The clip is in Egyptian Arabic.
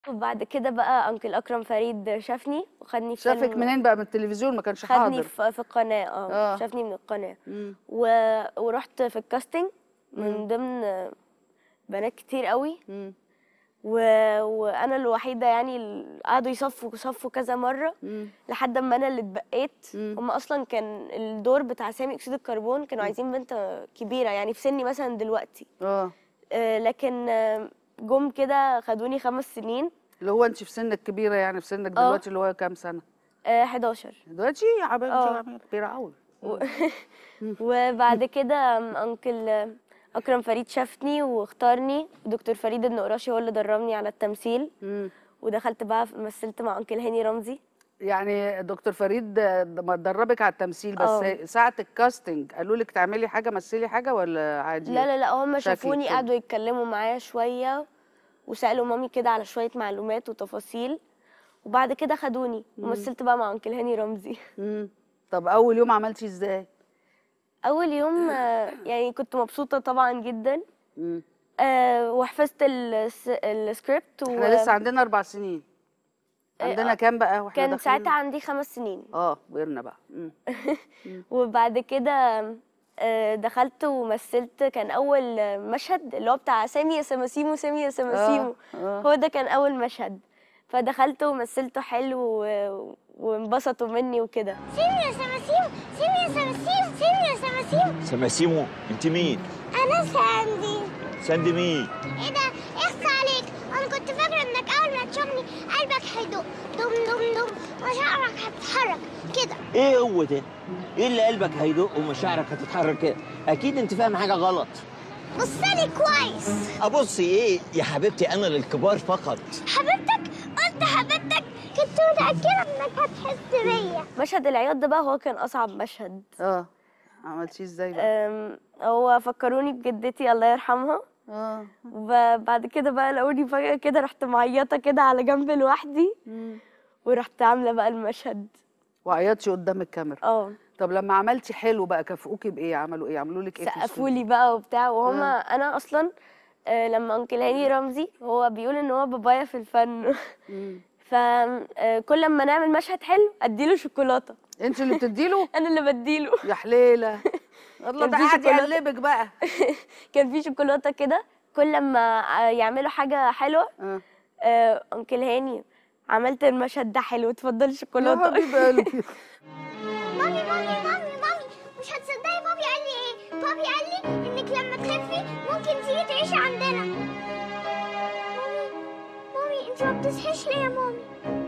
وبعد كده بقى انكل اكرم فريد شافني وخدني في شافك فيلم- منين بقى من التلفزيون ما كانش خدني حاضر في في القناه اه آه. شافني من القناه مم. و... ورحت في الكاستنج من ضمن بنات كتير قوي مم. و... وانا الوحيده يعني اللي قعدوا يصفوا صفوا كذا مره مم. لحد ما انا اللي اتبقيت مم. هم اصلا كان الدور بتاع سامي اكسيد الكربون كانوا عايزين بنت كبيره يعني في سني مثلا دلوقتي اه آه، لكن آه، جم كده خدوني خمس سنين اللي هو انت في سنك كبيره يعني في سنك آه. دلوقتي اللي هو كام سنه آه، 11 دلوقتي يا حبيبتي آه. عمير كبيره قوي و- وبعد كده أم، انكل اكرم فريد شافني واختارني دكتور فريد النقراشي هو اللي دربني على التمثيل مم. ودخلت بقى مثلت مع انكل هاني رمزي يعني دكتور فريد ما دربك على التمثيل بس آه. ساعه الكاستنج قالوا لك تعملي حاجه مثلي حاجه ولا عادي لا لا لا هم شكلك شافوني كده. قعدوا يتكلموا معايا شويه وسالوا مامي كده على شويه معلومات وتفاصيل وبعد كده خدوني ومثلت بقى مع انكل هاني رمزي مم. طب اول يوم عملتي ازاي اول يوم آه، يعني كنت مبسوطه طبعا جدا مم. آه، وحفظت الس- السكريبت و... احنا لسه عندنا اربع سنين إيه، عندنا آه. كام بقى واحنا كان داخلين؟ ساعتها عندي خمس سنين اه كبرنا بقى مم. وبعد كده آه، دخلت ومثلت كان اول آه، مشهد اللي هو بتاع سامي يا سماسيمو سامي يا سماسيمو آه. هو ده كان اول مشهد فدخلت ومثلته حلو و- وانبسطوا مني وكده سيمي يا سماسيم سيمي يا سماسيم سيمي يا سماسيم سماسيمو انت مين؟ انا ساندي ساندي مين؟ ايه ده اخفى عليك انا كنت فاكره انك اول ما تشوفني قلبك هيدق دم دم دم وشعرك هتتحرك كده ايه هو ده؟ ايه اللي قلبك هيدق ومشاعرك هتتحرك كده؟ اكيد انت فاهم حاجه غلط. بصلي كويس ابصي ايه يا حبيبتي انا للكبار فقط. حبيبتك قلت حبيبتك كنت متاكده انك هتحس بيا مشهد العياط ده بقى هو كان اصعب مشهد اه عملتيه ازاي بقى أم، هو فكروني بجدتي الله يرحمها اه وبعد كده بقى لقوني فجأة كده رحت معيطة كده على جنب لوحدي ورحت عاملة بقى المشهد وعيطتي قدام الكاميرا اه طب لما عملتي حلو بقى كافئوكي بايه عملوا ايه عملوا لك ايه في سقفوا الصورة؟ لي بقى وبتاع وهما انا اصلا آه، لما انكل هاني رمزي هو بيقول ان هو بابايا في الفن مم. فكل لما نعمل مشهد حلو اديله شوكولاته انت اللي بتديله انا اللي بديله يا حليله الله كان ده في قاعد شوكولاتة. يقلبك بقى كان في شوكولاته كده كل لما آه، يعملوا حاجه حلوه اه آه، انكل هاني عملت المشهد ده حلو اتفضلي يا شوكولاته حبيب قلبي مامي مامي مامي مامي مش هتصدقي بابي قال لي ايه بابي قال لي انك لما تخفي ممكن تيجي تعيشي عندنا مامي مامي انت ما بتصحيش ليه يا مامي